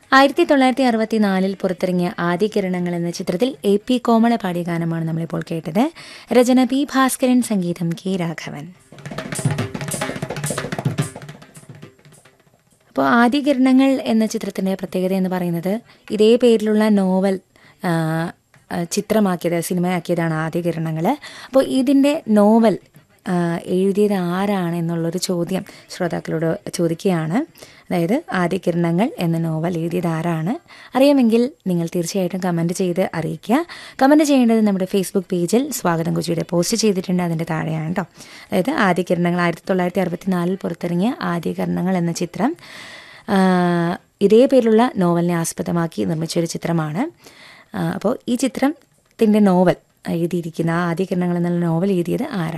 ആയിരത്തി തൊള്ളായിരത്തി അറുപത്തി നാലിൽ പുറത്തിറങ്ങിയ ആദ്യ കിരണങ്ങൾ എന്ന ചിത്രത്തിൽ എ പി കോമള പാടിയ ഗാനമാണ് നമ്മളിപ്പോൾ കേട്ടത് രചന പി ഭാസ്കരൻ സംഗീതം കെ രാഘവൻ അപ്പോൾ ആദ്യ കിരണങ്ങൾ എന്ന ചിത്രത്തിൻ്റെ പ്രത്യേകത എന്ന് പറയുന്നത് ഇതേ പേരിലുള്ള നോവൽ ആ, ആ, ചിത്രമാക്കിയത് സിനിമയാക്കിയതാണ് ആദ്യ കിരണങ്ങൾ അപ്പോൾ ഇതിൻ്റെ നോവൽ ആ, എഴുതിയത് ആരാണ് എന്നുള്ളൊരു ചോദ്യം ശ്രോതാക്കളോട് ചോദിക്കുകയാണ് അതായത് ആദ്യ കിരണങ്ങൾ എന്ന നോവൽ എഴുതിയത് ആരാണ് അറിയാമെങ്കിൽ നിങ്ങൾ തീർച്ചയായിട്ടും കമൻറ്റ് ചെയ്ത് അറിയിക്കുക കമൻറ്റ് ചെയ്യേണ്ടത് നമ്മുടെ ഫേസ്ബുക്ക് പേജിൽ സ്വാഗതം കൊച്ചിയുടെ പോസ്റ്റ് ചെയ്തിട്ടുണ്ട് അതിൻ്റെ താഴെയാണ് കേട്ടോ അതായത് ആദ്യ കിരണങ്ങൾ ആയിരത്തി തൊള്ളായിരത്തി അറുപത്തി നാലിൽ പുറത്തിറങ്ങിയ ആദ്യ കിരണങ്ങൾ എന്ന ചിത്രം ആ, ഇതേ പേരിലുള്ള നോവലിനെ ആസ്പദമാക്കി നിർമ്മിച്ചൊരു ചിത്രമാണ് ആ, അപ്പോൾ ഈ ചിത്രത്തിൻ്റെ നോവൽ എഴുതിയിരിക്കുന്ന ആ ആദ്യ കിരണങ്ങൾ എന്നുള്ള നോവൽ എഴുതിയത് ആരാണ്